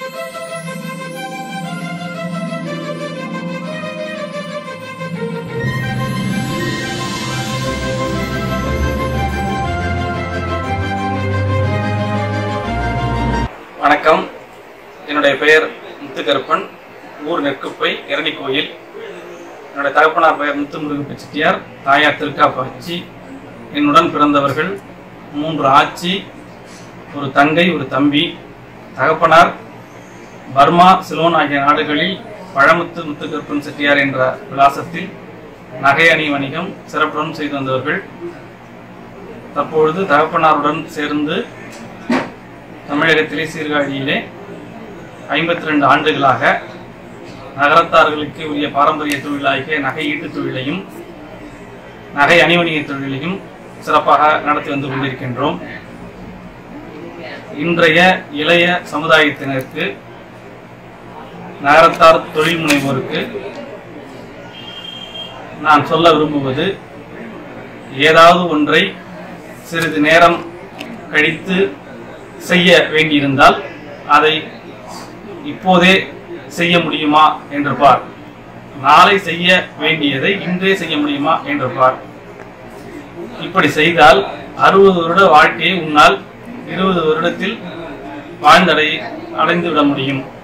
வணக்கம் என்னுடைய பெயர் முத்துக்கருப்பன் ஊர் நெற்குப்பை இரணி கோயில் என்னுடைய தகப்பனார் பெயர் முத்துமுருகப்ப செட்டியார் தாயார் திருக்காப்பாச்சி என்னுடன் பிறந்தவர்கள் மூன்று ஆச்சி ஒரு தங்கை ஒரு தம்பி தகப்பனார் பர்மா சிலோன் ஆகிய நாடுகளில் பழமுத்து முத்துக்கருப்பன் செட்டியார் என்ற விலாசத்தில் நகை அணி வணிகம் சிறப்புடன் செய்து வந்தவர்கள் தற்பொழுது தகப்பனாருடன் சேர்ந்து தமிழகத்திலே சீர்காழியிலே ஐம்பத்தி ரெண்டு ஆண்டுகளாக நகரத்தார்களுக்கு உரிய பாரம்பரிய தொழிலாகிய நகை ஈட்டுத் தொழிலையும் நகை அணிவணிக தொழிலையும் சிறப்பாக நடத்தி வந்து கொண்டிருக்கின்றோம் இன்றைய இளைய சமுதாயத்தினருக்கு நகரத்தார் தொழில் முனைவோருக்கு நான் சொல்ல விரும்புவது ஏதாவது ஒன்றை சிறிது நேரம் கழித்து செய்ய வேண்டியிருந்தால் அதை இப்போதே செய்ய முடியுமா என்று பார் நாளை செய்ய வேண்டியதை இன்றே செய்ய முடியுமா என்று பார் இப்படி செய்தால் அறுபது வருட வாழ்க்கையை உன்னால் இருபது வருடத்தில் வாழ்ந்தடை அடைந்து விட முடியும்